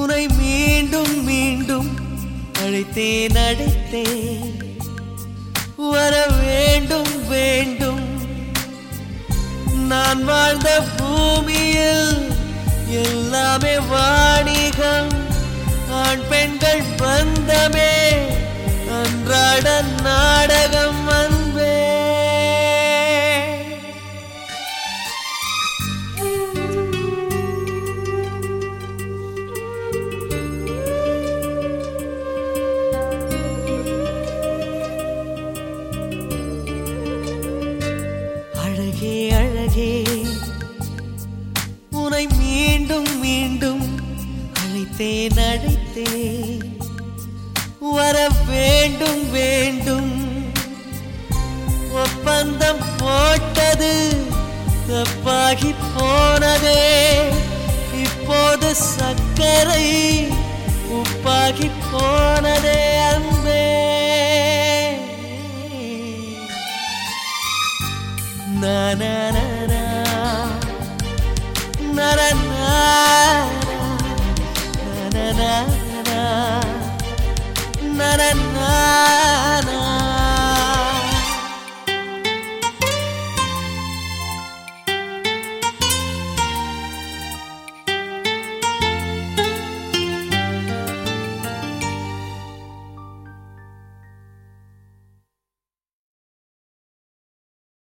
உனை மீண்டும் மீண்டும் அழைத்தேன் அழைத்தேன் வர வேண்டும் வேண்டும் நான் வாழ்ந்த பூமியில் எல்லாமே வாணிகம் ஆண் பெண்கள் பந்தமே அன்றாட நாடகம் அன்பே அழகே அழகே உனை மீண்டும் மீண்டும் அழைத்தேன் அழைத்தேன் வர வேண்டும் வேண்டும் ஒப்பந்தம் போட்டது தப்பாகி போனதே இப்போது சர்க்கரை